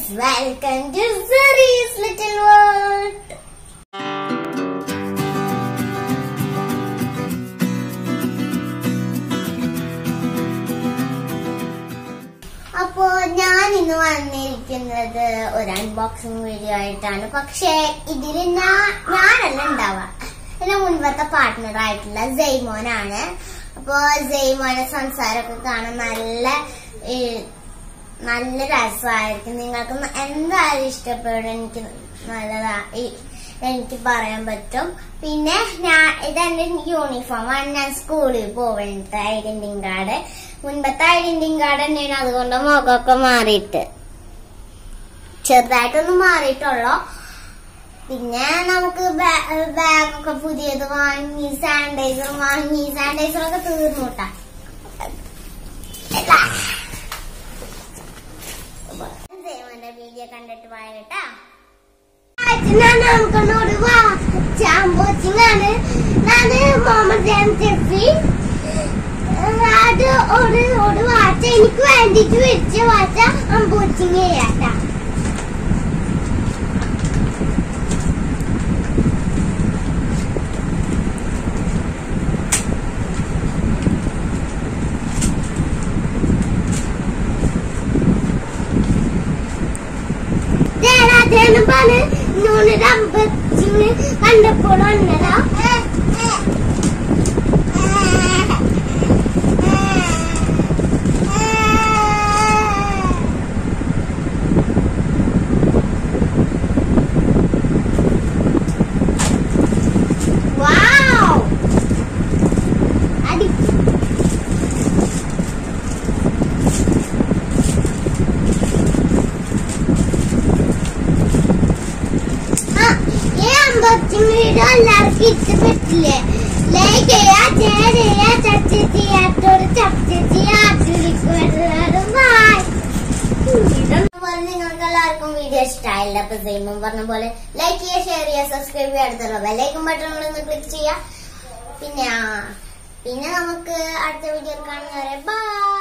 friends, welcome to Zuri's Little World. അപ്പോ ഞാൻ ഇന്ന് വന്നിരിക്കുന്നത് ഒരു അൺബോക്സിംഗ് വീഡിയോ ആയിട്ടാണ് പക്ഷേ ഇതിൽ ഞാൻ ഞാനല്ല ഉണ്ടാവുക എന്റെ മുൻപത്തെ പാർട്ട്ണർ ആയിട്ടുള്ള ജയ്മോനാണ് അപ്പോ ജയ്മോനെ സംസാരമൊക്കെ കാണാൻ നല്ല ഏ, നല്ല രസമായിരിക്കും നിങ്ങൾക്ക് ന- എന്തായാലും ഇഷ്ടപ്പെടും എനിക്ക് നല്ലതാ ഈ- എനിക്ക് പറയാൻ പറ്റും പിന്നെ ഞാൻ ഇതെന്റെ യൂണിഫോമാണ് ഞാൻ സ്കൂളിൽ പോവേണ്ട ഐഡന്റി കാർഡ് മുൻപത്തെ ഐഡന്റി കാർഡ് തന്നെയാണ് അതുകൊണ്ട് മുഖമൊക്കെ മാറിയിട്ട് ചെറുതായിട്ടൊന്ന് മാറിയിട്ടുള്ളൂ പിന്നെ നമുക്ക് ബാഗൊക്കെ പുതിയത് വാങ്ങി സാനിറ്റൈസർ വാങ്ങി സാനിറ്റൈസർ ഒക്കെ തീർന്നു കേട്ടാ സേവന്റെ വീഡിയോ കണ്ടിട്ട് പോയട്ടാ നമുക്കൊന്നോട് വാച്ചാൻ കോച്ചിങ്ങാണ് ഞാന് മുഹമ്മദ് ജാം ചെഫി അത് ഒരു ഒരു വാച്ച എനിക്ക് വേണ്ടിട്ട് വെച്ച വാച്ച അമ്പോച്ചിങ് ചെയ്യാട്ടാ ജയരാജനും പറഞ്ഞ് നൂനൊരു അമ്പച്ചിങ് കണ്ടപ്പോൾ വന്നതാ Wow! അടി ആ, ഈ അമ്പലത്തിന് വീഡിയോ എല്ലാവർക്കും ഇഷ്ടപ്പെട്ടില്ലേ ലൈക്ക് ചെയ്യാ ഷെയർ ചെയ്യാ സബ്സ്ക്രൈബ് ചെയ്യാത്തോട് സബ്സ്ക്രൈബ് ചെയ്യാ ബൈ നിങ്ങൾക്ക് എല്ലാവർക്കും വീഡിയോ ഇഷ്ടമായില്ല അപ്പൊ സെയിമും പറഞ്ഞ പോലെ ലൈക്ക് ചെയ്യുക ഷെയർ ചെയ്യുക സബ്സ്ക്രൈബ് ചെയ്യുക അടുത്തുള്ള ബെല്ലൈക്കൻ ബട്ടൺ ഒന്ന് ക്ലിക്ക് ചെയ്യുക പിന്നെ ആ, പിന്നെ നമുക്ക് അടുത്ത വീഡിയോ കാണുന്നവരെ ബൈ